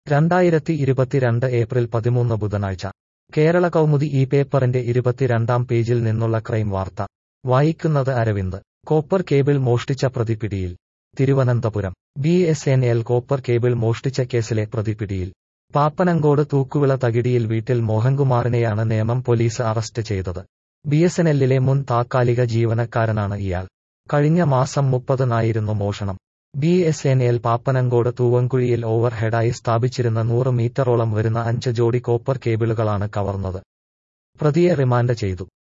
രണ്ടായിരത്തി ഇരുപത്തിരണ്ട് ഏപ്രിൽ പതിമൂന്ന് ബുധനാഴ്ച കേരള കൗമുദി ഈ പേപ്പറിന്റെ ഇരുപത്തിരണ്ടാം പേജിൽ നിന്നുള്ള ക്രൈം വാർത്ത വായിക്കുന്നത് അരവിന്ദ് കോപ്പർ കേബിൾ മോഷ്ടിച്ച പ്രതി പിടിയിൽ Thiruvananthapuram B S N L copper cable മോഷ്ടിച്ച കേസിലെ പ്രതി പിടിയിൽ പാപ്പനങ്കോട് തൂക്കുവിള തകിടിയിൽ വീട്ടിൽ മോഹൻകുമാറിനെയാണ് നേമം പോലീസ് അറസ്റ്റ് ചെയ്തത് ബി എസ് എൻ എല്ലിലെ മുൻ താത്കാലിക ജീവനക്കാരനാണ് ഇയാൾ കഴിഞ്ഞ മാസം മുപ്പതിനായിരുന്നു മോഷണം B S N L Pappanamcode തൂവൻകുഴിയിൽ ഓവർ ഹെഡായി സ്ഥാപിച്ചിരുന്ന നൂറ് മീറ്ററോളം വരുന്ന അഞ്ച് ജോഡി കോപ്പർ കേബിളുകളാണ് കവർന്നത് പ്രതിയെ റിമാൻഡ് ചെയ്തു